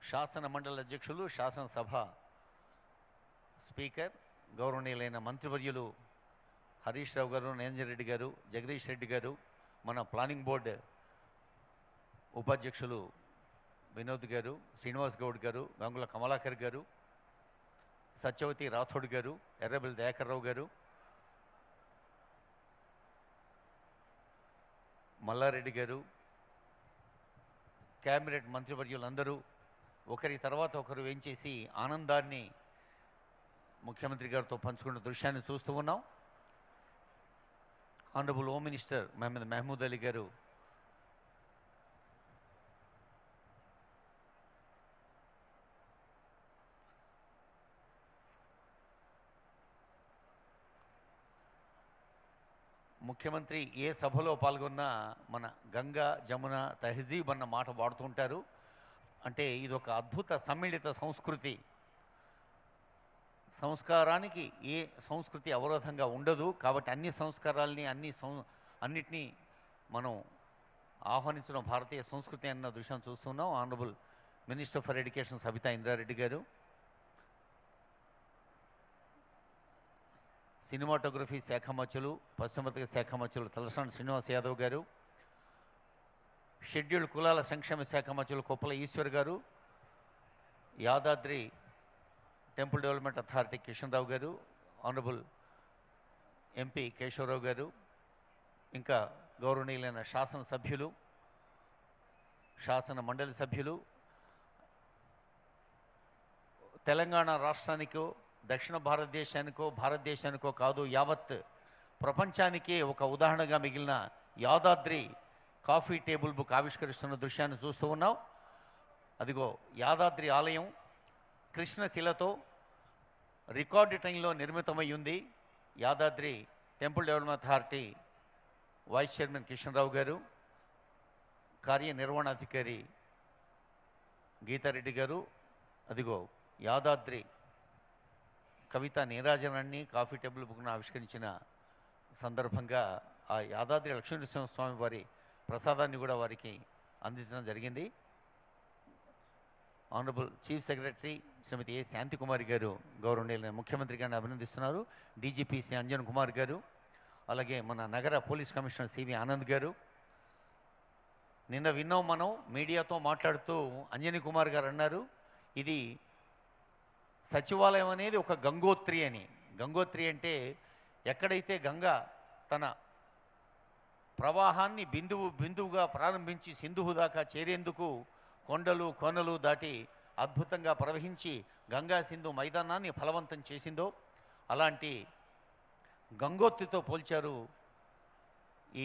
శాసన మండలి అధ్యక్షులు శాసనసభ స్పీకర్ గౌరవనీయులైన మంత్రివర్యులు హరీష్ రావు గారు నిరంజన్ రెడ్డి గారు జగదీష్ రెడ్డి గారు మన ప్లానింగ్ బోర్డు ఉపాధ్యక్షులు వినోద్ గారు శ్రీనివాస్ గౌడ్ గారు గంగుల కమలాకర్ గారు సత్యవతి రాథోడ్ గారు ఎర్రబెల్లి దయాకర్ రావు గారు మల్లారెడ్డి గారు క్యాబినెట్ మంత్రివర్యులందరూ ఒకరి తర్వాత ఒకరు వేంచేసి ఆనందాన్ని ముఖ్యమంత్రి గారితో పంచుకున్న దృశ్యాన్ని చూస్తూ ఉన్నాం honourable home minister Mohammed Mahmood Ali garu ముఖ్యమంత్రి ఏ సభలో పాల్గొన్నా మన గంగా జమున తహజీబ్ అన్న మాట వాడుతుంటారు అంటే ఇది ఒక అద్భుత సమ్మిళిత సంస్కృతి సంస్కారానికి ఏ సంస్కృతి అవరోధంగా ఉండదు కాబట్టి అన్ని సంస్కారాల్ని అన్ని సం అన్నిటినీ మనం ఆహ్వానించిన భారతీయ సంస్కృతి అన్న దృశ్యం చూస్తున్నాం honourable minister for education Sabitha Indrareddy garu cinematography శాఖ మధ్యులు పశ్చిమపత్రిక శాఖ మధ్యులు తలసాని శ్రీనివాస్ యాదవ్ గారు షెడ్యూల్డ్ కులాల సంక్షేమ శాఖ మధ్యులు Koppula Eshwar garu Yadadri temple development authority Kishan Rao garu honourable MP Keshavarao గారు ఇంకా గౌరవనీయులైన శాసన సభ్యులు శాసన మండలి సభ్యులు తెలంగాణ రాష్ట్రానికో దక్షిణ భారతదేశానికో భారతదేశానికో కాదు యావత్ ప్రపంచానికే ఒక ఉదాహరణగా మిగిలిన యాదాద్రి కాఫీ టేబుల్ బుక్ ఆవిష్కరిస్తున్న దృశ్యాన్ని చూస్తూ ఉన్నాం అదిగో యాదాద్రి ఆలయం కృష్ణశిలతో రికార్డు టైంలో నిర్మితమై ఉంది Yadadri temple development authority vice chairman Kishan Rao garu కార్యనిర్వహణాధికారి గీతారెడ్డి గారు అదిగో యాదాద్రి కవిత నీరాజనాన్ని కాఫీ టేబుల్ బుక్ను ఆవిష్కరించిన సందర్భంగా ఆ యాదాద్రి లక్ష్మీనరసింహ స్వామి వారి ప్రసాదాన్ని కూడా వారికి అందించడం జరిగింది honourable chief secretary Shrimati A Shanthikumari garu గౌరవనీయులైన ముఖ్యమంత్రి గారిని అభినందిస్తున్నారు డీజీపీ శ్రీ అంజన్ కుమార్ గారు అలాగే మన నగర పోలీస్ కమిషనర్ సివి ఆనంద్ గారు నిన్న విన్నాం మనం మీడియాతో మాట్లాడుతూ అంజనీ కుమార్ గారు అన్నారు ఇది సచివాలయం అనేది ఒక గంగోత్రి అని గంగోత్రి అంటే ఎక్కడైతే గంగ తన ప్రవాహాన్ని బిందువు బిందువుగా ప్రారంభించి సింధువు దాకా చేరేందుకు కొండలు కోనలు దాటి అద్భుతంగా ప్రవహించి గంగా సింధు మైదానాన్ని ఫలవంతం చేసిందో అలాంటి గంగోత్రితో పోల్చారు ఈ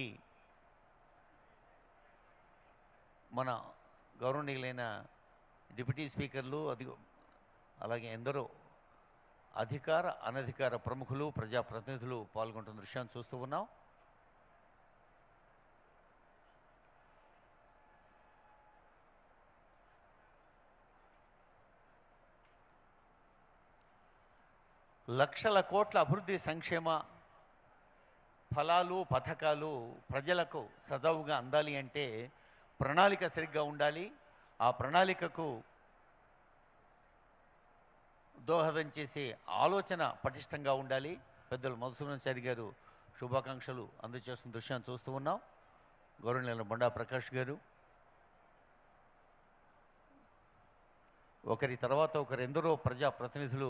మన గౌరవనీయులైన డిప్యూటీ స్పీకర్లు అది అలాగే ఎందరో అధికార అనధికార ప్రముఖులు ప్రజాప్రతినిధులు పాల్గొంటున్న దృశ్యాన్ని చూస్తూ ఉన్నాం లక్షల కోట్ల అభివృద్ధి సంక్షేమ ఫలాలు పథకాలు ప్రజలకు సజావుగా అందాలి అంటే ప్రణాళిక సరిగ్గా ఉండాలి ఆ ప్రణాళికకు దోహదం చేసే ఆలోచన పటిష్టంగా ఉండాలి పెద్దలు మధుసూదన్ గారు శుభాకాంక్షలు అందజేస్తున్న దృశ్యాన్ని చూస్తూ ఉన్నాం గౌరవనీయుల బండా ప్రకాష్ గారు ఒకరి తర్వాత ఒకరు ఎందరో ప్రజా ప్రతినిధులు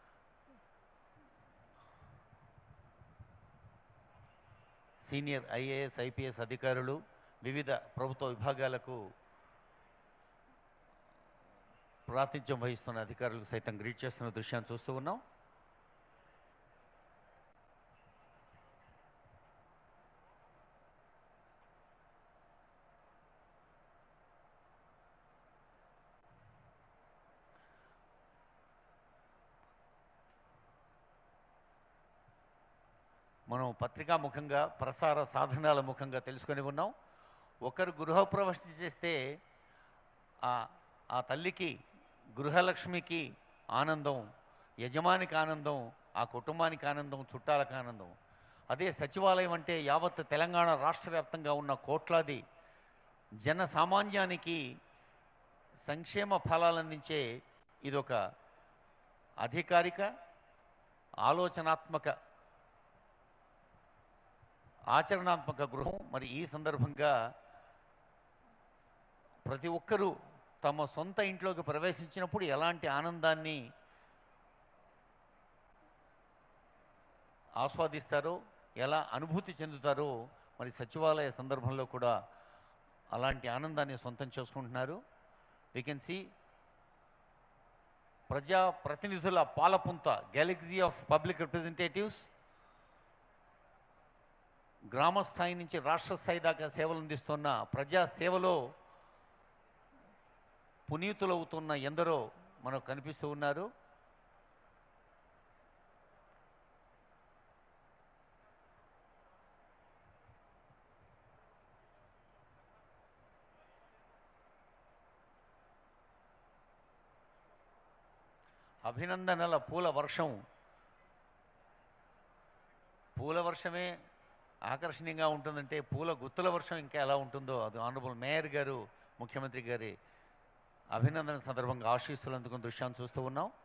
సీనియర్ ఐఏఎస్ ఐపీఎస్ అధికారులు వివిధ ప్రభుత్వ విభాగాలకు ప్రాతినిధ్యం వహిస్తున్న అధికారులు సైతం గ్రీట్ చేస్తున్న దృశ్యాన్ని చూస్తూ ఉన్నాం మనం పత్రికా ముఖంగా ప్రసార సాధనాల ముఖంగా తెలుసుకొని ఉన్నాం ఒకరు గృహప్రవేశం చేస్తే ఆ ఆ తల్లికి గృహలక్ష్మికి ఆనందం యజమానికి ఆనందం ఆ కుటుంబానికి ఆనందం చుట్టాలకు ఆనందం అదే సచివాలయం అంటే యావత్ తెలంగాణ రాష్ట్ర వ్యాప్తంగా ఉన్న కోట్లాది జన సామాన్యానికి సంక్షేమ ఫలాలు అందించే ఇదొక అధికారిక ఆలోచనాత్మక ఆచరణాత్మక గృహం మరి ఈ సందర్భంగా ప్రతి ఒక్కరూ తమ సొంత ఇంట్లోకి ప్రవేశించినప్పుడు ఎలాంటి ఆనందాన్ని ఆస్వాదిస్తారో ఎలా అనుభూతి చెందుతారో మరి సచివాలయ సందర్భంలో కూడా అలాంటి ఆనందాన్ని సొంతం చేసుకుంటున్నారు వీ కెన్ సి ప్రజా ప్రతినిధుల పాలపుంత గ్యాలక్సీ ఆఫ్ పబ్లిక్ రిప్రజెంటేటివ్స్ గ్రామ స్థాయి నుంచి రాష్ట్ర స్థాయి దాకా సేవలు అందిస్తున్న ప్రజా సేవలో పునీతులవుతున్న ఎందరో మనకు కనిపిస్తూ ఉన్నారు అభినందనల పూల వర్షం పూల వర్షమే ఆకర్షణీయంగా ఉంటుందంటే పూల గుత్తుల వర్షం ఇంకా ఎలా ఉంటుందో అది ఆనరబుల్ మేయర్ గారు ముఖ్యమంత్రి గారి అభినందన సందర్భంగా ఆశీస్సులు అందుకున్న దృశ్యాన్ని చూస్తూ ఉన్నాం